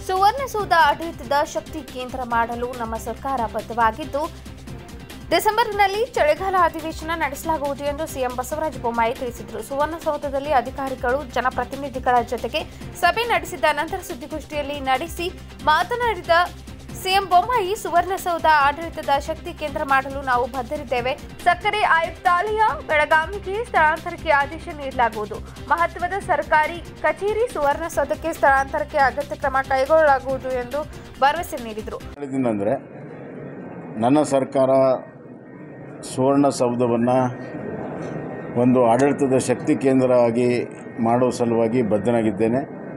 ಸುವರ್ಣಸೌಧ ಆಡಳಿತದ ಶಕ್ತಿ ಕೇಂದ್ರ ಮಾಡಲು ನಮ್ಮ ಸರ್ಕಾರ ಬದ್ಧವಾಗಿದ್ದು ಡಿಸೆಂಬರ್ನಲ್ಲಿ ಚಳಿಗಾಲ ಅಧಿವೇಶನ ನಡೆಸಲಾಗುವುದು ಎಂದು ಸಿಎಂ ಬಸವರಾಜ ಬೊಮ್ಮಾಯಿ ತಿಳಿಸಿದರು ಸುವರ್ಣಸೌಧದಲ್ಲಿ ಅಧಿಕಾರಿಗಳು ಜನಪ್ರತಿನಿಧಿಗಳ ಜೊತೆಗೆ ಸಭೆ ನಡೆಸಿದ ನಂತರ ಸುದ್ದಿಗೋಷ್ಠಿಯಲ್ಲಿ ನಡೆಸಿ ಮಾತನಾಡಿದ ಸಿಎಂ ಬೊಮ್ಮಾಯಿ ಸುವರ್ಣಸೌಧ ಆಡಳಿತದ ಶಕ್ತಿ ಕೇಂದ್ರ ಮಾಡಲು ನಾವು ಬದ್ಧರಿದ್ದೇವೆ ಸಕ್ಕರೆ ಆಯುಕ್ತಾಲಯ ಬೆಳಗಾವಿಗೆ ಸ್ಥಳಾಂತರಕ್ಕೆ ಆದೇಶ ನೀಡಲಾಗುವುದು ಮಹತ್ವದ ಸರ್ಕಾರಿ ಕಚೇರಿ ಸುವರ್ಣಸೌಧಕ್ಕೆ ಸ್ಥಳಾಂತರಕ್ಕೆ ಅಗತ್ಯ ಕ್ರಮ ಕೈಗೊಳ್ಳಲಾಗುವುದು ಎಂದು ಭರವಸೆ ನೀಡಿದರು ಹೇಳಿದ್ದೀನಂದರೆ ನನ್ನ ಸರ್ಕಾರ ಸುವರ್ಣಸೌಧವನ್ನು ಒಂದು ಆಡಳಿತದ ಶಕ್ತಿ ಕೇಂದ್ರವಾಗಿ ಮಾಡುವ ಸಲುವಾಗಿ ಬದ್ಧನಾಗಿದ್ದೇನೆ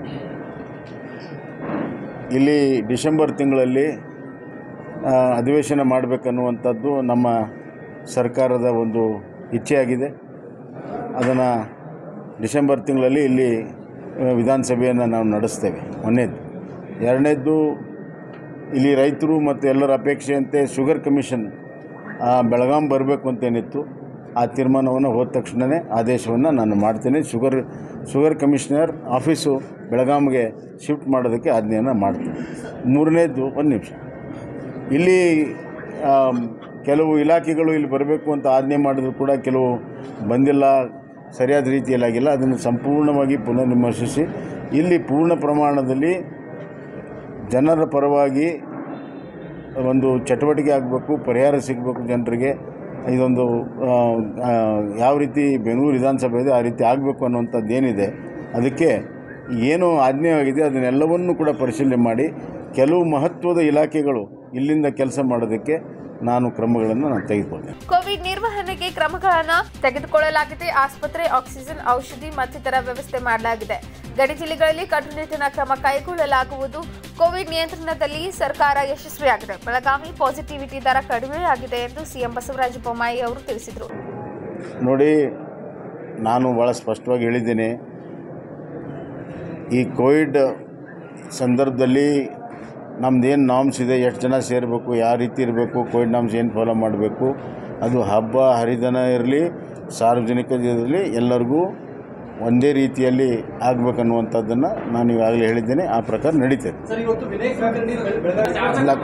ಇಲ್ಲಿ ಡಿಸೆಂಬರ್ ತಿಂಗಳಲ್ಲಿ ಆ, ಅಧಿವೇಶನ ಮಾಡಬೇಕನ್ನುವಂಥದ್ದು ನಮ್ಮ ಸರ್ಕಾರದ ಒಂದು ಇಚ್ಛೆಯಾಗಿದೆ ಅದನ್ನು ಡಿಸೆಂಬರ್ ತಿಂಗಳಲ್ಲಿ ಇಲ್ಲಿ ಆ, ವಿಧಾನಸಭೆಯನ್ನು ನಾವು ನಡೆಸ್ತೇವೆ ಒಂದನೇದು ಎರಡನೇದ್ದು ಇಲ್ಲಿ ರೈತರು ಮತ್ತು ಎಲ್ಲರ ಅಪೇಕ್ಷೆಯಂತೆ ಶುಗರ್ ಕಮಿಷನ್ ಆ, ಬೆಳಗಾಂ ಬರಬೇಕು ಅಂತೇನಿತ್ತು ಆ ತೀರ್ಮಾನವನ್ನು ಹೋದ ತಕ್ಷಣವೇ ಆದೇಶವನ್ನು ನಾನು ಮಾಡ್ತೇನೆ ಶುಗರ್ ಶುಗರ್ ಕಮಿಷನರ್ ಆಫೀಸು ಬೆಳಗಾಂಗೆ ಶಿಫ್ಟ್ ಮಾಡೋದಕ್ಕೆ ಆಜ್ಞೆಯನ್ನು ಮಾಡ್ತೀನಿ ಮೂರನೇದು ಒಂದು ನಿಮಿಷ ಇಲ್ಲಿ ಆಮ್, ಕೆಲವು ಇಲಾಖೆಗಳು ಇಲ್ಲಿ ಬರಬೇಕು ಅಂತ ಆಜ್ಞೆ ಮಾಡಿದ್ರು ಕೂಡ ಕೆಲವು ಬಂದಿಲ್ಲ ಸರಿಯಾದ ರೀತಿಯಲ್ಲಾಗಿಲ್ಲ ಅದನ್ನು ಸಂಪೂರ್ಣವಾಗಿ ಪುನರ್ವಿಮರ್ಶಿಸಿ ಇಲ್ಲಿ ಪೂರ್ಣ ಪ್ರಮಾಣದಲ್ಲಿ ಜನರ ಪರವಾಗಿ ಒಂದು ಚಟುವಟಿಕೆ ಆಗಬೇಕು ಪರಿಹಾರ ಸಿಗಬೇಕು ಜನರಿಗೆ ಇದೊಂದು ಆ, ಆ, ಯಾವ ರೀತಿ ಬೆಂಗಳೂರು ವಿಧಾನಸಭೆ ಇದೆ ಆ ರೀತಿ ಆಗಬೇಕು ಅನ್ನುವಂಥದ್ದು ಏನಿದೆ ಅದಕ್ಕೆ ಏನು ಆಜ್ಞೆಯಾಗಿದೆ ಅದನ್ನೆಲ್ಲವನ್ನೂ ಕೂಡ ಪರಿಶೀಲನೆ ಮಾಡಿ ಕೆಲವು ಮಹತ್ವದ ಇಲಾಖೆಗಳು ಇಲ್ಲಿಂದ ಕೆಲಸ ಮಾಡೋದಕ್ಕೆ ನಾನು ಕ್ರಮಗಳನ್ನು ನಾನು ತೆಗೆದುಕೊಳ್ತೇನೆ ಕೋವಿಡ್ ನಿರ್ವಹಣೆಗೆ ಕ್ರಮಗಳನ್ನು ತೆಗೆದುಕೊಳ್ಳಲಾಗಿದೆ ಆಸ್ಪತ್ರೆ ಆಕ್ಸಿಜನ್ ಔಷಧಿ ಮತ್ತಿತರ ವ್ಯವಸ್ಥೆ ಮಾಡಲಾಗಿದೆ ಗಡಿ ಜಿಲ್ಲೆಗಳಲ್ಲಿ ಕಟ್ಟುನಿಟ್ಟಿನ ಕ್ರಮ ಕೈಗೊಳ್ಳಲಾಗುವುದು ಕೋವಿಡ್ ನಿಯಂತ್ರಣದಲ್ಲಿ ಸರ್ಕಾರ ಯಶಸ್ವಿಯಾಗಿದೆ ಬೆಳಗಾವಿ ಪಾಸಿಟಿವಿಟಿ ದರ ಕಡಿಮೆಯಾಗಿದೆ ಎಂದು ಸಿಎಂ ಬಸವರಾಜ ಬೊಮ್ಮಾಯಿ ಅವರು ತಿಳಿಸಿದರು ನೋಡಿ ನಾನು ಭಾಳ ಸ್ಪಷ್ಟವಾಗಿ ಹೇಳಿದ್ದೇನೆ ಈ ಕೋವಿಡ್ ಸಂದರ್ಭದಲ್ಲಿ ನಮ್ಮದೇನು ನಾಮ್ಸ್ ಇದೆ ಎಷ್ಟು ಜನ ಸೇರಬೇಕು ಯಾವ ರೀತಿ ಇರಬೇಕು ಕೋವಿಡ್ ನಾಮ್ಸ್ ಏನು ಫಾಲೋ ಮಾಡಬೇಕು ಅದು ಹಬ್ಬ ಹರಿದಿನ ಇರಲಿ ಸಾರ್ವಜನಿಕ ಇರಲಿ ಎಲ್ಲರಿಗೂ ಒಂದೇ ರೀತಿಯಲ್ಲಿ ಆಗಬೇಕನ್ನುವಂಥದ್ದನ್ನು ನಾನು ಈಗಾಗಲೇ ಹೇಳಿದ್ದೇನೆ ಆ ಪ್ರಕಾರ ನಡೀತದೆ ಸರ್ ಇವತ್ತು ವಿನಯ್ ಕುಲಕರ್ಣಿ ಬೆಳಗಾವಿ ಇಲ್ಲ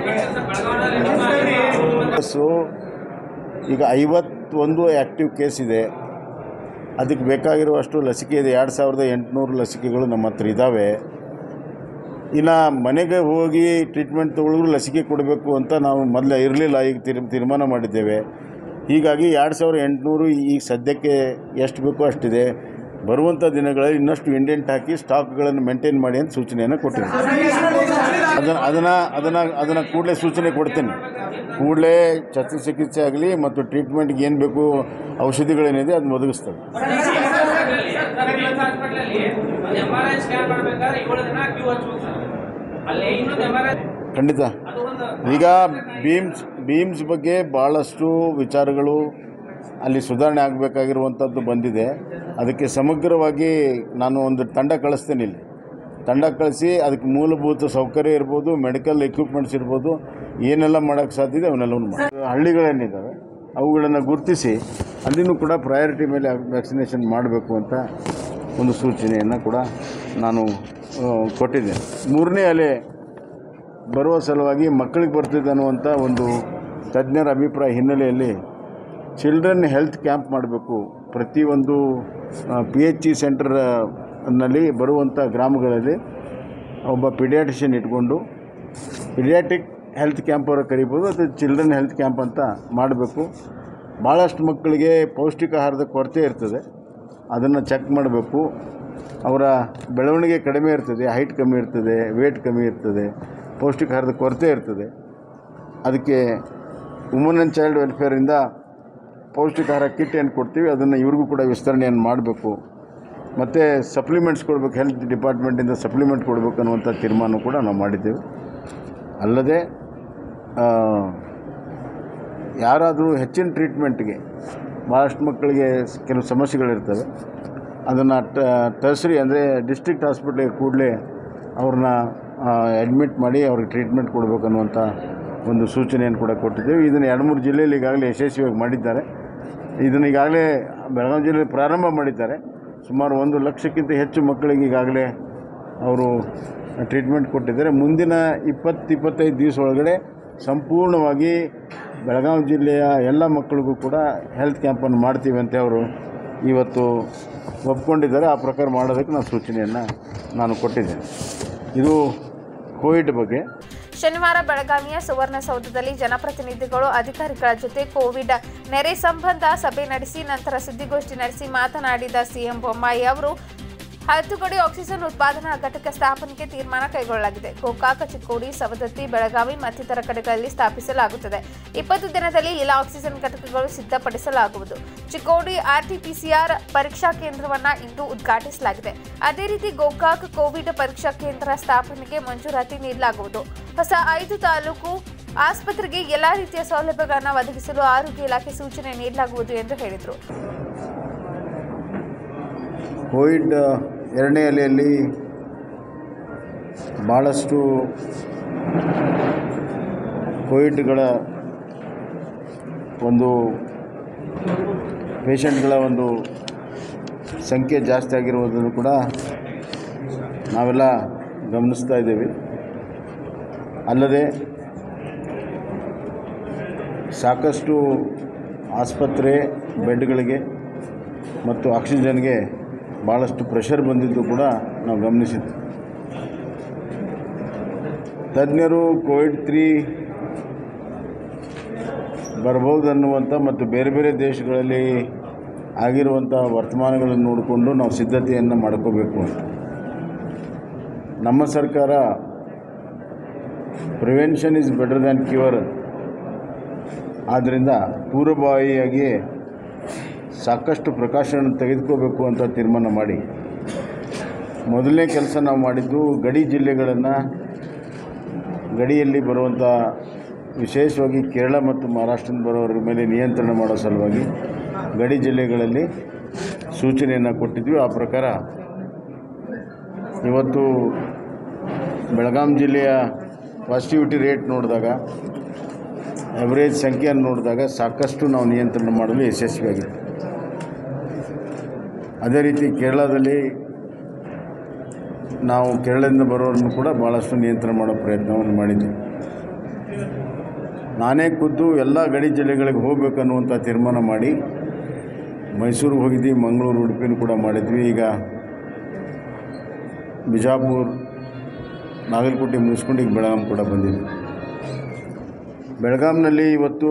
ಸೊ ಈಗ ಐವತ್ತೊಂದು ಆ್ಯಕ್ಟಿವ್ ಕೇಸ್ ಇದೆ ಅದಕ್ಕೆ ಬೇಕಾಗಿರುವಷ್ಟು ಲಸಿಕೆ ಇದೆ ಎರಡು ಸಾವಿರದ ಎಂಟುನೂರು ಲಸಿಕೆಗಳು ನಮ್ಮ ಹತ್ರ ಇದ್ದಾವೆ ಇನ್ನು ಮನೆಗೆ ಹೋಗಿ ಟ್ರೀಟ್ಮೆಂಟ್ ತಗೊಳ್ಳೋರು ಲಸಿಕೆ ಕೊಡಬೇಕು ಅಂತ ನಾವು ಮೊದಲು ಇರಲಿಲ್ಲ ಈಗ ತೀರ್ ತೀರ್ಮಾನ ಮಾಡಿದ್ದೇವೆ ಹೀಗಾಗಿ ಎರಡು ಸಾವಿರದ ಎಂಟುನೂರು ಈಗ ಸದ್ಯಕ್ಕೆ ಎಷ್ಟು ಬೇಕೋ ಅಷ್ಟಿದೆ ಬರುವಂಥ ದಿನಗಳಲ್ಲಿ ಇನ್ನಷ್ಟು ಇಂಡೆಂಟ್ ಹಾಕಿ ಸ್ಟಾಕ್ಗಳನ್ನು ಮೇಂಟೈನ್ ಮಾಡಿ ಅಂತ ಸೂಚನೆಯನ್ನು ಕೊಟ್ಟಿದ್ದೀನಿ ಅದನ್ನು ಅದನ್ನು ಅದನ್ನು ಅದನ್ನು ಕೂಡಲೇ ಸೂಚನೆ ಕೊಡ್ತೇನೆ ಕೂಡಲೇ ಶಸ್ತ್ರಚಿಕಿತ್ಸೆ ಆಗಲಿ ಮತ್ತು ಟ್ರೀಟ್ಮೆಂಟ್ಗೆ ಏನು ಬೇಕು ಔಷಧಿಗಳೇನಿದೆ ಅದನ್ನು ಒದಗಿಸ್ತದೆ ಎಂ ಆರ್ ಐ ಸ್ಕ್ಯಾನ್ ಮಾಡ್ಬೇಕಾದ್ರೆ ಏಳು ದಿನ ಕ್ಯೂ ಹಚ್ಬೇಕು ಸರ್ ಅಲ್ಲಿ ಇನ್ನೊಂದು ಎಂ ಆರ್ ಐ ಖಂಡಿತ ಅದು ಒಂದು ಈಗ ಬೀಮ್ಸ್ ಬೀಮ್ಸ್ ಬಗ್ಗೆ ಭಾಳಷ್ಟು ವಿಚಾರಗಳು ಅಲ್ಲಿ ಸುಧಾರಣೆ ಆಗಬೇಕಾಗಿರುವಂಥದ್ದು ಬಂದಿದೆ ಅದಕ್ಕೆ ಸಮಗ್ರವಾಗಿ ನಾನು ಒಂದು ತಂಡ ಕಳಿಸ್ತೇನೆ ಇಲ್ಲಿ ತಂಡ ಕಳಿಸಿ ಅದಕ್ಕೆ ಮೂಲಭೂತ ಸೌಕರ್ಯ ಇರ್ಬೋದು ಮೆಡಿಕಲ್ ಎಕ್ವಿಪ್ಮೆಂಟ್ಸ್ ಇರ್ಬೋದು ಏನೆಲ್ಲ ಮಾಡೋಕ್ಕೆ ಸಾಧ್ಯ ಇದೆ ಅವನ್ನೆಲ್ಲವನ್ನು ಮಾಡಿ ಹಳ್ಳಿಗಳೇನಿದ್ದಾವೆ ಅವುಗಳನ್ನು ಗುರುತಿಸಿ ಅಲ್ಲಿನೂ ಕೂಡ ಪ್ರಯಾರಿಟಿ ಮೇಲೆ ವ್ಯಾಕ್ಸಿನೇಷನ್ ಮಾಡಬೇಕು ಅಂತ ಒಂದು ಸೂಚನೆಯನ್ನು ಕೂಡ ನಾನು ಆ, ಕೊಟ್ಟಿದ್ದೇನೆ ಮೂರನೇ ಅಲೆ ಬರುವ ಸಲುವಾಗಿ ಮಕ್ಕಳಿಗೆ ಬರ್ತಿದೆ ಅನ್ನುವಂಥ ಒಂದು ತಜ್ಞರ ಅಭಿಪ್ರಾಯ ಹಿನ್ನೆಲೆಯಲ್ಲಿ ಚಿಲ್ಡ್ರನ್ ಹೆಲ್ತ್ ಕ್ಯಾಂಪ್ ಮಾಡಬೇಕು ಪ್ರತಿಯೊಂದು ಪಿ ಎಚ್ ಇ ಸೆಂಟರ್ನಲ್ಲಿ ಬರುವಂಥ ಗ್ರಾಮಗಳಲ್ಲಿ ಒಬ್ಬ ಪಿಡಿಯಾಟಿಷಿಯನ್ ಇಟ್ಕೊಂಡು ಪಿಡಿಯಾಟಿಕ್ ಹೆಲ್ತ್ ಕ್ಯಾಂಪ್ ಅವರು ಕರಿಬೋದು ಅಥವಾ ಚಿಲ್ಡ್ರನ್ ಹೆಲ್ತ್ ಕ್ಯಾಂಪ್ ಅಂತ ಮಾಡಬೇಕು ಭಾಳಷ್ಟು ಮಕ್ಕಳಿಗೆ ಪೌಷ್ಟಿಕಾಹಾರದ ಕೊರತೆ ಇರ್ತದೆ ಅದನ್ನು ಚೆಕ್ ಮಾಡಬೇಕು ಅವರ ಬೆಳವಣಿಗೆ ಕಡಿಮೆ ಇರ್ತದೆ ಹೈಟ್ ಕಮ್ಮಿ ಇರ್ತದೆ ವೇಟ್ ಕಮ್ಮಿ ಇರ್ತದೆ ಪೌಷ್ಟಿಕಾಹಾರದ ಕೊರತೆ ಇರ್ತದೆ ಅದಕ್ಕೆ ವುಮನ್ ಆ್ಯಂಡ್ ಚೈಲ್ಡ್ ವೆಲ್ಫೇರಿಂದ ಪೌಷ್ಟಿಕಾಹಾರ ಕಿಟ್ ಏನು ಕೊಡ್ತೀವಿ ಅದನ್ನು ಇವ್ರಿಗೂ ಕೂಡ ವಿಸ್ತರಣೆಯನ್ನು ಮಾಡಬೇಕು ಮತ್ತು ಸಪ್ಲಿಮೆಂಟ್ಸ್ ಕೊಡಬೇಕು ಹೆಲ್ತ್ ಡಿಪಾರ್ಟ್ಮೆಂಟಿಂದ ಸಪ್ಲಿಮೆಂಟ್ ಕೊಡಬೇಕು ಅನ್ನುವಂಥ ತೀರ್ಮಾನ ಕೂಡ ನಾವು ಮಾಡಿದ್ದೇವೆ ಅಲ್ಲದೆ ಆ, ಯಾರಾದರೂ ಹೆಚ್ಚಿನ ಟ್ರೀಟ್ಮೆಂಟ್ಗೆ ಭಾಳಷ್ಟು ಮಕ್ಕಳಿಗೆ ಸ್- ಕೆಲವು ಸಮಸ್ಯೆಗಳಿರ್ತವೆ ಅದನ್ನು ಟರ್ಸರಿ ಅಂದರೆ ಡಿಸ್ಟ್ರಿಕ್ಟ್ ಹಾಸ್ಪಿಟ್ಲಿಗೆ ಕೂಡಲೇ ಅವ್ರನ್ನ ಅಡ್ಮಿಟ್ ಮಾಡಿ ಅವ್ರಿಗೆ ಟ್ರೀಟ್ಮೆಂಟ್ ಕೊಡಬೇಕು ಅನ್ನುವಂಥ ಒಂದು ಸೂಚನೆಯನ್ನು ಕೂಡ ಕೊಟ್ಟಿದ್ದೇವೆ ಇದನ್ನು ಎರಡು ಮೂರು ಜಿಲ್ಲೆಯಲ್ಲಿ ಈಗಾಗಲೇ ಯಶಸ್ವಿಯಾಗಿ ಮಾಡಿದ್ದಾರೆ ಇದನ್ನು ಈಗಾಗಲೇ ಬೆಳಗಾವಿ ಜಿಲ್ಲೆಯಲ್ಲಿ ಪ್ರಾರಂಭ ಮಾಡಿದ್ದಾರೆ ಸುಮಾರು ಒಂದು ಲಕ್ಷಕ್ಕಿಂತ ಹೆಚ್ಚು ಮಕ್ಕಳಿಗೆ ಈಗಾಗಲೇ ಅವರು ಟ್ರೀಟ್ಮೆಂಟ್ ಕೊಟ್ಟಿದ್ದಾರೆ ಮುಂದಿನ ಇಪ್ಪತ್ತು ಇಪ್ಪತ್ತೈದು ದಿವಸ ಒಳಗಡೆ ಸಂಪೂರ್ಣವಾಗಿ ಬೆಳಗಾವಿ ಜಿಲ್ಲೆಯ ಎಲ್ಲ ಮಕ್ಕಳಿಗೂ ಕೂಡ ಹೆಲ್ತ್ ಕ್ಯಾಂಪನ್ನು ಮಾಡ್ತೀವಿ ಅಂತ ಅವರು ಇವತ್ತು ಒಪ್ಕೊಂಡಿದ್ದಾರೆ ಆ ಪ್ರಕಾರ ಮಾಡೋದಕ್ಕೆ ನಾನು ಸೂಚನೆಯನ್ನು ನಾನು ಕೊಟ್ಟಿದ್ದೇನೆ ಇದು ಕೋವಿಡ್ ಬಗ್ಗೆ ಶನಿವಾರ ಬೆಳಗಾವಿಯ ಸುವರ್ಣಸೌಧದಲ್ಲಿ ಜನಪ್ರತಿನಿಧಿಗಳು ಅಧಿಕಾರಿಗಳ ಜೊತೆ ಕೋವಿಡ್ ನೆರೆ ಸಂಬಂಧ ಸಭೆ ನಡೆಸಿ ನಂತರ ಸುದ್ದಿಗೋಷ್ಠಿ ನಡೆಸಿ ಮಾತನಾಡಿದ ಸಿಎಂ ಬೊಮ್ಮಾಯಿ ಅವರು ಹತ್ತು ಕೋಟಿ ಆಕ್ಸಿಜನ್ ಉತ್ಪಾದನಾ ಘಟಕ ಸ್ಥಾಪನೆಗೆ ತೀರ್ಮಾನ ಕೈಗೊಳ್ಳಲಾಗಿದೆ ಗೋಕಾಕ ಚಿಕ್ಕೋಡಿ ಸವದತ್ತಿ ಬೆಳಗಾವಿ ಮತ್ತಿತರ ಕಡೆಗಳಲ್ಲಿ ಸ್ಥಾಪಿಸಲಾಗುತ್ತದೆ ಇಪ್ಪತ್ತು ದಿನದಲ್ಲಿ ಎಲ್ಲ ಆಕ್ಸಿಜನ್ ಘಟಕಗಳು ಸಿದ್ಧಪಡಿಸಲಾಗುವುದು ಚಿಕ್ಕೋಡಿ ಆರ್ಟಿಪಿಸಿಆರ್ ಪರೀಕ್ಷಾ ಕೇಂದ್ರವನ್ನ ಇಂದು ಉದ್ಘಾಟಿಸಲಾಗಿದೆ ಅದೇ ರೀತಿ ಗೋಕಾಕ್ ಕೋವಿಡ್ ಪರೀಕ್ಷಾ ಕೇಂದ್ರ ಸ್ಥಾಪನೆಗೆ ಮಂಜೂರಾತಿ ನೀಡಲಾಗುವುದು ಹೊಸ ಐದು ತಾಲೂಕು ಆಸ್ಪತ್ರೆಗೆ ಎಲ್ಲಾ ರೀತಿಯ ಸೌಲಭ್ಯಗಳನ್ನು ಒದಗಿಸಲು ಆರೋಗ್ಯ ಇಲಾಖೆ ಸೂಚನೆ ನೀಡಲಾಗುವುದು ಎಂದು ಹೇಳಿದರು ಕೋವಿಡ್ ಎರಡನೇ ಅಲೆಯಲ್ಲಿ ಭಾಳಷ್ಟು ಕೋವಿಡ್ಗಳ ಒಂದು ಪೇಷಂಟ್ಗಳ ಒಂದು ಸಂಖ್ಯೆ ಜಾಸ್ತಿ ಆಗಿರುವುದನ್ನು ಕೂಡ ನಾವೆಲ್ಲ ಗಮನಿಸ್ತಾ ಇದ್ದೇವೆ ಅಲ್ಲದೆ ಸಾಕಷ್ಟು ಆಸ್ಪತ್ರೆ ಬೆಡ್ಗಳಿಗೆ ಮತ್ತು ಆಕ್ಸಿಜನ್ಗೆ ಭಾಳಷ್ಟು ಪ್ರೆಷರ್ ಬಂದಿದ್ದು ಕೂಡ ನಾವು ಗಮನಿಸಿದ್ವಿ ತಜ್ಞರು ಕೋವಿಡ್ ತ್ರೀ ಬರ್ಬೋದು ಅನ್ನುವಂಥ ಮತ್ತು ಬೇರೆ ಬೇರೆ ದೇಶಗಳಲ್ಲಿ ಆಗಿರುವಂಥ ವರ್ತಮಾನಗಳನ್ನು ನೋಡಿಕೊಂಡು ನಾವು ಸಿದ್ಧತೆಯನ್ನು ಮಾಡ್ಕೋಬೇಕು ಅಂತ ನಮ್ಮ ಸರ್ಕಾರ prevention is better than cure ಆದ್ದರಿಂದ ಪೂರ್ವಭಾವಿಯಾಗಿ ಸಾಕಷ್ಟು ಪ್ರಿಕಾಷನ್ ತೆಗೆದುಕೋಬೇಕು ಅಂತ ತೀರ್ಮಾನ ಮಾಡಿ ಮೊದಲನೇ ಕೆಲಸ ನಾವು ಮಾಡಿದ್ದು ಗಡಿ ಜಿಲ್ಲೆಗಳನ್ನು ಗಡಿಯಲ್ಲಿ ಬರುವಂಥ ವಿಶೇಷವಾಗಿ ಕೇರಳ ಮತ್ತು ಮಹಾರಾಷ್ಟ್ರದಿಂದ ಬರೋರ ಮೇಲೆ ನಿಯಂತ್ರಣ ಮಾಡೋ ಸಲುವಾಗಿ ಗಡಿ ಜಿಲ್ಲೆಗಳಲ್ಲಿ ಸೂಚನೆಯನ್ನು ಕೊಟ್ಟಿದ್ವಿ ಆ ಪ್ರಕಾರ ಇವತ್ತು ಬೆಳಗಾಂ ಜಿಲ್ಲೆಯ ಪಾಸಿಟಿವಿಟಿ ರೇಟ್ ನೋಡಿದಾಗ ಎವರೇಜ್ ಸಂಖ್ಯೆಯನ್ನು ನೋಡಿದಾಗ ಸಾಕಷ್ಟು ನಾವು ನಿಯಂತ್ರಣ ಮಾಡಲು ಯಶಸ್ವಿಯಾಗಿತ್ತು ಅದೇ ರೀತಿ ಕೇರಳದಲ್ಲಿ ನಾವು ಕೇರಳದಿಂದ ಬರೋರನ್ನು ಕೂಡ ಭಾಳಷ್ಟು ನಿಯಂತ್ರಣ ಮಾಡೋ ಪ್ರಯತ್ನವನ್ನು ಮಾಡಿದ್ವಿ ನಾನೇ ಖುದ್ದು ಎಲ್ಲ ಗಡಿ ಜಿಲ್ಲೆಗಳಿಗೆ ಹೋಗ್ಬೇಕು ಅನ್ನುವಂಥ ತೀರ್ಮಾನ ಮಾಡಿ ಮೈಸೂರಿಗೆ ಹೋಗಿದ್ವಿ ಮಂಗಳೂರು ಉಡುಪಿನೂ ಕೂಡ ಮಾಡಿದ್ವಿ ಈಗ ಬಿಜಾಪುರ ನಾಗಲಕೋಟೆ ಮುಗಿಸ್ಕೊಂಡು ಈಗ ಬೆಳಗಾಂ ಕೂಡ ಬಂದಿದ್ವಿ ಬೆಳಗಾಂನಲ್ಲಿ ಇವತ್ತು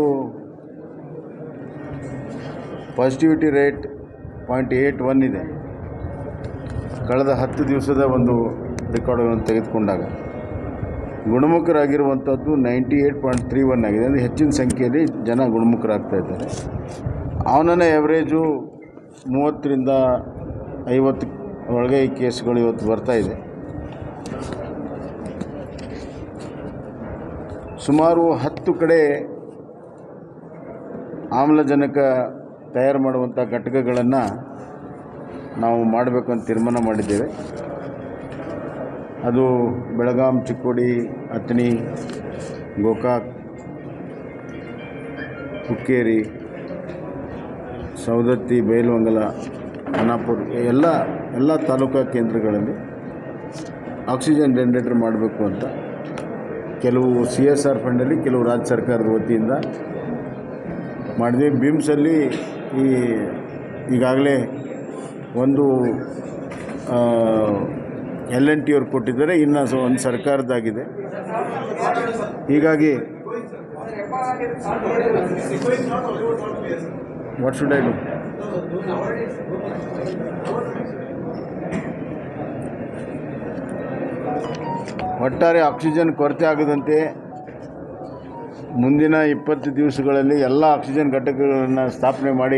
positivity rate point eight one ಇದೆ ಕಳೆದ ಹತ್ತು ದಿವಸದ ಒಂದು ರೆಕಾರ್ಡ್ಗಳನ್ನು ತೆಗೆದುಕೊಂಡಾಗ ಗುಣಮುಖರಾಗಿರುವಂಥದ್ದು ninety eight point three one ಆಗಿದೆ ಅಂದರೆ ಹೆಚ್ಚಿನ ಸಂಖ್ಯೆಯಲ್ಲಿ ಜನ ಗುಣಮುಖರಾಗ್ತಾ ಇದ್ದಾರೆ ಅವನ ಎವರೇಜು ಮೂವತ್ತರಿಂದ ಐವತ್ತು ಒಳಗೆ ಈ ಕೇಸ್ಗಳು ಇವತ್ತು ಬರ್ತಾ ಇದೆ ಸುಮಾರು ಹತ್ತು ಕಡೆ ಆಮ್ಲಜನಕ ತಯಾರು ಮಾಡುವಂಥ ಘಟಕಗಳನ್ನು ನಾವು ಮಾಡಬೇಕು ಅಂತ ತೀರ್ಮಾನ ಮಾಡಿದ್ದೇವೆ ಅದು ಬೆಳಗಾಂ ಚಿಕ್ಕೋಡಿ ಅಥಣಿ ಗೋಕಾಕ್ ಹುಕ್ಕೇರಿ ಸೌದತ್ತಿ ಬೈಲಹೊಂಗಲ ಖಾನಾಪುರ ಎಲ್ಲ ಎಲ್ಲ ತಾಲೂಕಾ ಕೇಂದ್ರಗಳಲ್ಲಿ ಆಕ್ಸಿಜನ್ ಜನರೇಟರ್ ಮಾಡಬೇಕು ಅಂತ ಕೆಲವು ಸಿ ಎಸ್ ಆರ್ ಫಂಡಲ್ಲಿ ಕೆಲವು ರಾಜ್ಯ ಸರ್ಕಾರದ ವತಿಯಿಂದ ಮಾಡಿದ್ವಿ ಬಿಮ್ಸಲ್ಲಿ ಈ ಈಗಾಗಲೇ ಒಂದು ಎಲ್ ಎನ್ ಟಿ ಅವ್ರು ಕೊಟ್ಟಿದ್ದಾರೆ ಇನ್ನು ಸೊ ಒಂದು ಸರ್ಕಾರದಾಗಿದೆ ಹೀಗಾಗಿ ವಾಟ್ ಶುಡ್ ಐ ಡು ಒಟ್ಟಾರೆ ಆಕ್ಸಿಜನ್ ಕೊರತೆ ಆಗದಂತೆ ಮುಂದಿನ ಇಪ್ಪತ್ತು ದಿವಸಗಳಲ್ಲಿ ಎಲ್ಲ ಆಕ್ಸಿಜನ್ ಘಟಕಗಳನ್ನು ಸ್ಥಾಪನೆ ಮಾಡಿ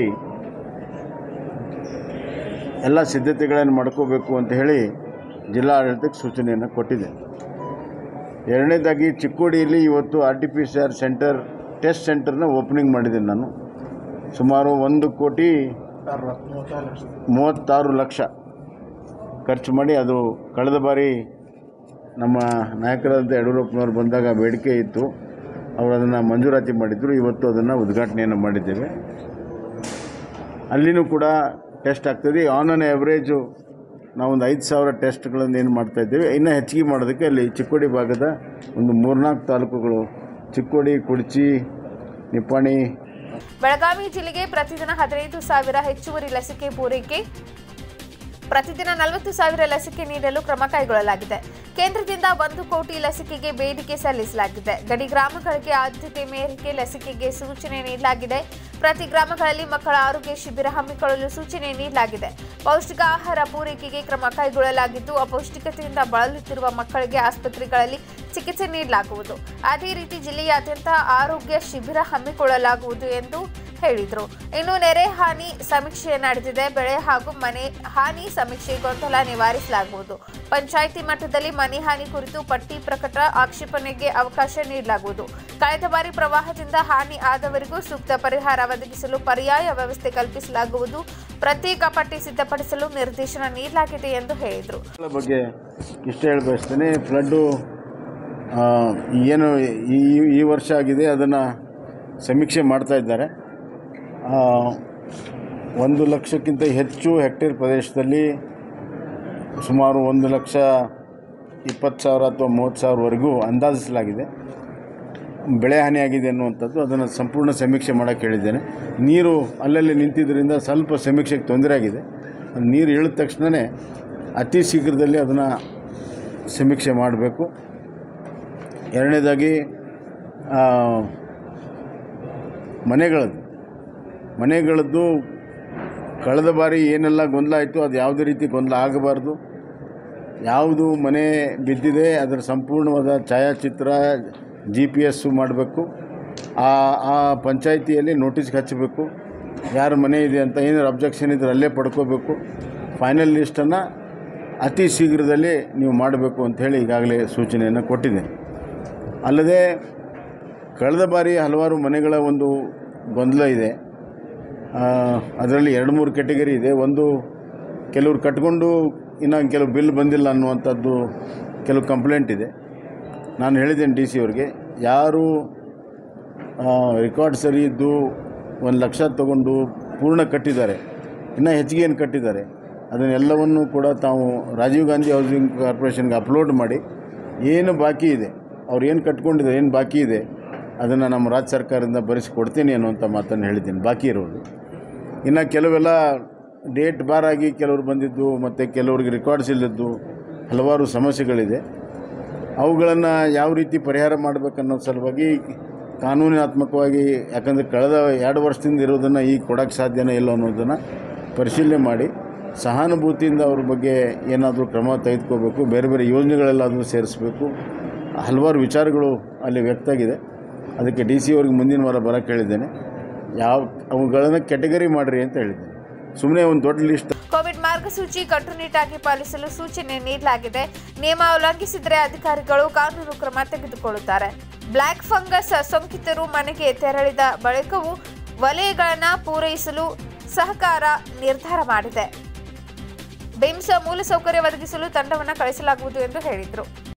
ಎಲ್ಲ ಸಿದ್ಧತೆಗಳನ್ನು ಮಾಡ್ಕೋಬೇಕು ಅಂತ ಹೇಳಿ ಜಿಲ್ಲಾ ಆಡಳಿತಕ್ಕೆ ಸೂಚನೆಯನ್ನು ಕೊಟ್ಟಿದೆ ಎರಡನೇದಾಗಿ ಚಿಕ್ಕೋಡಿಯಲ್ಲಿ ಇವತ್ತು R T P C R centre test ಸೆಂಟರ್ನ ಓಪನಿಂಗ್ ಮಾಡಿದ್ದೀನಿ ನಾನು ಸುಮಾರು ಒಂದು ಕೋಟಿ ಮೂವತ್ತಾರು ಲಕ್ಷ ಖರ್ಚು ಮಾಡಿ ಅದು ಕಳೆದ ಬಾರಿ ನಮ್ಮ ನಾಯಕರಾದ ಯಡಿಯೂರಪ್ಪನವ್ರು ಬಂದಾಗ ಬೇಡಿಕೆ ಇತ್ತು ಅವರು ಅದನ್ನು ಮಂಜೂರಾತಿ ಮಾಡಿದ್ರು ಇವತ್ತು ಅದನ್ನು ಉದ್ಘಾಟನೆಯನ್ನು ಮಾಡಿದ್ದೇವೆ ಅಲ್ಲಿನೂ ಕೂಡ ಟೆಸ್ಟ್ ಆಗ್ತದೆ ಆನ್ ಆನ್ ಎವ್ರೇಜು ನಾವೊಂದು ಐದು ಸಾವಿರ ಟೆಸ್ಟ್ಗಳನ್ನು ಏನು ಮಾಡ್ತಾ ಇದ್ದೇವೆ ಇನ್ನೂ ಹೆಚ್ಚಿಗೆ ಮಾಡೋದಕ್ಕೆ ಅಲ್ಲಿ ಚಿಕ್ಕೋಡಿ ಭಾಗದ ಒಂದು ಮೂರ್ನಾಲ್ಕು ತಾಲೂಕುಗಳು ಚಿಕ್ಕೋಡಿ ಕುಡ್ಚಿ ನಿಪ್ಪಾಣಿ ಬೆಳಗಾವಿ ಜಿಲ್ಲೆಗೆ ಪ್ರತಿದಿನ ಹದಿನೈದು ಸಾವಿರ ಹೆಚ್ಚುವರಿ ಲಸಿಕೆ ಪೂರೈಕೆ ಪ್ರತಿದಿನ ನಲವತ್ತು ಸಾವಿರ ಲಸಿಕೆ ನೀಡಲು ಕ್ರಮ ಕೈಗೊಳ್ಳಲಾಗಿದೆ ಕೇಂದ್ರದಿಂದ ಒಂದು ಕೋಟಿ ಲಸಿಕೆಗೆ ಬೇಡಿಕೆ ಸಲ್ಲಿಸಲಾಗಿದೆ ಗಡಿ ಗ್ರಾಮಗಳಿಗೆ ಆದ್ಯತೆ ಮೇರೆಗೆ ಲಸಿಕೆಗೆ ಸೂಚನೆ ನೀಡಲಾಗಿದೆ ಪ್ರತಿ ಗ್ರಾಮಗಳಲ್ಲಿ ಮಕ್ಕಳ ಆರೋಗ್ಯ ಶಿಬಿರ ಹಮ್ಮಿಕೊಳ್ಳಲು ಸೂಚನೆ ನೀಡಲಾಗಿದೆ ಪೌಷ್ಟಿಕ ಆಹಾರ ಪೂರೈಕೆಗೆ ಕ್ರಮ ಕೈಗೊಳ್ಳಲಾಗಿದ್ದು ಅಪೌಷ್ಟಿಕತೆಯಿಂದ ಬಳಲುತ್ತಿರುವ ಮಕ್ಕಳಿಗೆ ಆಸ್ಪತ್ರೆಗಳಲ್ಲಿ ಚಿಕಿತ್ಸೆ ನೀಡಲಾಗುವುದು ಅದೇ ರೀತಿ ಜಿಲ್ಲೆಯಾದ್ಯಂತ ಆರೋಗ್ಯ ಶಿಬಿರ ಹಮ್ಮಿಕೊಳ್ಳಲಾಗುವುದು ಎಂದು ಹೇಳಿದರು ಇನ್ನು ನೆರೆ ಹಾನಿ ಸಮೀಕ್ಷೆ ನಡೆದಿದೆ ಬೆಳೆ ಹಾಗೂ ಮನೆ ಹಾನಿ ಸಮೀಕ್ಷೆ ಗೊಂದಲ ನಿವಾರಿಸಲಾಗುವುದು ಪಂಚಾಯಿತಿ ಮಟ್ಟದಲ್ಲಿ ಮನೆ ಹಾನಿ ಕುರಿತು ಪಟ್ಟಿ ಪ್ರಕಟ ಆಕ್ಷೇಪಣೆಗೆ ಅವಕಾಶ ನೀಡಲಾಗುವುದು ಕಳೆದ ಬಾರಿ ಪ್ರವಾಹದಿಂದ ಹಾನಿ ಆದವರಿಗೂ ಸೂಕ್ತ ಪರಿಹಾರ ಒದಗಿಸಲು ಪರ್ಯಾಯ ವ್ಯವಸ್ಥೆ ಕಲ್ಪಿಸಲಾಗುವುದು ಪ್ರತ್ಯೇಕ ಪಟ್ಟಿ ಸಿದ್ಧಪಡಿಸಲು ನಿರ್ದೇಶನ ನೀಡಲಾಗಿದೆ ಎಂದು ಹೇಳಿದರು ಗಳ ಬಗ್ಗೆ ಇಷ್ಟ ಹೇಳಿ ಬಯಸ್ತೇನೆ ಫ್ಲಡ್ಡು ಆ, ಏನು ಈ ಈ ವರ್ಷ ಆಗಿದೆ ಅದನ್ನು ಸಮೀಕ್ಷೆ ಮಾಡ್ತಾ ಇದ್ದಾರೆ ಆ, ಒಂದು ಲಕ್ಷಕ್ಕಿಂತ ಹೆಚ್ಚು ಹೆಕ್ಟೇರ್ ಪ್ರದೇಶದಲ್ಲಿ ಸುಮಾರು ಒಂದು ಲಕ್ಷ ಇಪ್ಪತ್ತು ಸಾವಿರ ಅಥವಾ ಮೂವತ್ತು ಸಾವಿರವರೆಗೂ ಅಂದಾಜಿಸಲಾಗಿದೆ ಬೆಳೆ ಹಾನಿಯಾಗಿದೆ ಅನ್ನುವಂಥದ್ದು ಅದನ್ನು ಸಂಪೂರ್ಣ ಸಮೀಕ್ಷೆ ಮಾಡೋಕ್ಕೆ ಹೇಳಿದ್ದೇನೆ ನೀರು ಅಲ್ಲಲ್ಲಿ ನಿಂತಿದ್ದರಿಂದ ಸ್ವಲ್ಪ ಸಮೀಕ್ಷೆಗೆ ತೊಂದರೆ ಆಗಿದೆ ಅದು ನೀರು ಇಳಿದ ತಕ್ಷಣವೇ ಅತಿ ಶೀಘ್ರದಲ್ಲಿ ಅದನ್ನು ಸಮೀಕ್ಷೆ ಮಾಡಬೇಕು ಎರಡನೇದಾಗಿ ಆ, ಮನೆಗಳದ್ದು ಮನೆಗಳದ್ದು ಕಳೆದ ಬಾರಿ ಏನೆಲ್ಲ ಗೊಂದಲ ಆಯಿತು ಅದು ಯಾವುದೇ ರೀತಿ ಗೊಂದಲ ಆಗಬಾರ್ದು ಯಾವುದು ಮನೆ ಬಿದ್ದಿದೆ ಅದರ ಸಂಪೂರ್ಣವಾದ ಛಾಯಾಚಿತ್ರ ಜಿ ಪಿ ಎಸ್ಸು ಮಾಡಬೇಕು ಆ ಆ ಪಂಚಾಯಿತಿಯಲ್ಲಿ ನೋಟಿಸ್ ಹಚ್ಚಬೇಕು ಯಾರ ಮನೆ ಇದೆ ಅಂತ ಏನಾದ್ರು ಅಬ್ಜೆಕ್ಷನ್ ಇದ್ರೆ ಅಲ್ಲೇ ಪಡ್ಕೋಬೇಕು ಫೈನಲ್ ಲಿಸ್ಟನ್ನು ಅತಿ ಶೀಘ್ರದಲ್ಲಿ ನೀವು ಮಾಡಬೇಕು ಅಂಥೇಳಿ ಈಗಾಗಲೇ ಸೂಚನೆಯನ್ನು ಕೊಟ್ಟಿದ್ದೇನೆ ಅಲ್ಲದೆ ಕಳೆದ ಬಾರಿ ಹಲವಾರು ಮನೆಗಳ ಒಂದು ಗೊಂದಲ ಇದೆ ಅದರಲ್ಲಿ ಎರಡು ಮೂರು ಕೆಟಗರಿ ಇದೆ ಒಂದು ಕೆಲವರು ಕಟ್ಕೊಂಡು ಇನ್ನು ಕೆಲವು ಬಿಲ್ ಬಂದಿಲ್ಲ ಅನ್ನುವಂಥದ್ದು ಕೆಲವು ಕಂಪ್ಲೇಂಟ್ ಇದೆ ನಾನು ಹೇಳಿದ್ದೇನೆ ಡಿ ಸಿ ಅವ್ರಿಗೆ ಯಾರು ರೆಕಾರ್ಡ್ ಸರಿ ಇದ್ದು ಒಂದು ಲಕ್ಷ ತಗೊಂಡು ಪೂರ್ಣ ಕಟ್ಟಿದ್ದಾರೆ ಇನ್ನೂ ಹೆಚ್ಚಿಗೆ ಏನು ಕಟ್ಟಿದ್ದಾರೆ ಅದನ್ನೆಲ್ಲವನ್ನು ಕೂಡ ತಾವು ರಾಜೀವ್ ಗಾಂಧಿ ಹೌಸಿಂಗ್ ಕಾರ್ಪೊರೇಷನ್ಗೆ ಅಪ್ಲೋಡ್ ಮಾಡಿ ಏನು ಬಾಕಿ ಇದೆ ಅವ್ರು ಏನು ಕಟ್ಕೊಂಡಿದ್ದಾರೆ ಏನು ಬಾಕಿ ಇದೆ ಅದನ್ನು ನಮ್ಮ ರಾಜ್ಯ ಸರ್ಕಾರದಿಂದ ಭರಿಸಿ ಕೊಡ್ತೀನಿ ಅನ್ನುವಂಥ ಮಾತನ್ನು ಹೇಳಿದ್ದೀನಿ ಬಾಕಿ ಇರೋದು ಇನ್ನು ಕೆಲವೆಲ್ಲ ಡೇಟ್ ಬಾರ್ ಆಗಿ ಕೆಲವರು ಬಂದಿದ್ದು ಮತ್ತು ಕೆಲವ್ರಿಗೆ ರೆಕಾರ್ಡ್ಸ್ ಇಲ್ಲದ್ದು ಹಲವಾರು ಸಮಸ್ಯೆಗಳಿದೆ ಅವುಗಳನ್ನು ಯಾವ ರೀತಿ ಪರಿಹಾರ ಮಾಡಬೇಕನ್ನೋ ಸಲುವಾಗಿ ಕಾನೂನಾತ್ಮಕವಾಗಿ ಯಾಕಂದರೆ ಕಳೆದ ಎರಡು ವರ್ಷದಿಂದ ಇರೋದನ್ನು ಈಗ ಕೊಡೋಕ್ಕೆ ಸಾಧ್ಯನೇ ಇಲ್ಲ ಅನ್ನೋದನ್ನು ಪರಿಶೀಲನೆ ಮಾಡಿ ಸಹಾನುಭೂತಿಯಿಂದ ಅವ್ರ ಬಗ್ಗೆ ಏನಾದರೂ ಕ್ರಮ ತೆಗೆದುಕೋಬೇಕು ಬೇರೆ ಬೇರೆ ಯೋಜನೆಗಳೆಲ್ಲಾದರೂ ಸೇರಿಸಬೇಕು ಹಲವಾರು ವಿಚಾರಗಳು ಅಲ್ಲಿ ವ್ಯಕ್ತ ಆಗಿದೆ ಅದಕ್ಕೆ ಡಿ ಸಿ ಅವ್ರಿಗೆ ಮುಂದಿನ ವಾರ ಬರೋಕ್ಕೆ ಹೇಳಿದ್ದೇನೆ ಯಾವ ಅವುಗಳನ್ನು ಕೆಟಗರಿ ಮಾಡಿರಿ ಅಂತ ಹೇಳಿದ್ದೇನೆ ಸುಮ್ಮನೆ ಒಂದು ದೊಡ್ಡ ಲಿಸ್ಟ್ ಕೋವಿಡ್ ಮಾರ್ಗಸೂಚಿ ಕಟ್ಟುನಿಟ್ಟಾಗಿ ಪಾಲಿಸಲು ಸೂಚನೆ ನೀಡಲಾಗಿದೆ ನಿಯಮ ಉಲ್ಲಂಘಿಸಿದರೆ ಅಧಿಕಾರಿಗಳು ಕಾನೂನು ಕ್ರಮ ತೆಗೆದುಕೊಳ್ಳುತ್ತಾರೆ ಬ್ಲ್ಯಾಕ್ ಫಂಗಸ್ ಸೋಂಕಿತರು ಮನೆಗೆ ತೆರಳಿದ ಬಳಿಕವೂ ವಲಯಗಳನ್ನು ಪೂರೈಸಲು ಸಹಕಾರ ನಿರ್ಧಾರ ಮಾಡಿದೆ ಬಿಮ್ಸ್ ಮೂಲಸೌಕರ್ಯ ಒದಗಿಸಲು ತಂಡವನ್ನು ಕಳಿಸಲಾಗುವುದು ಎಂದು ಹೇಳಿದರು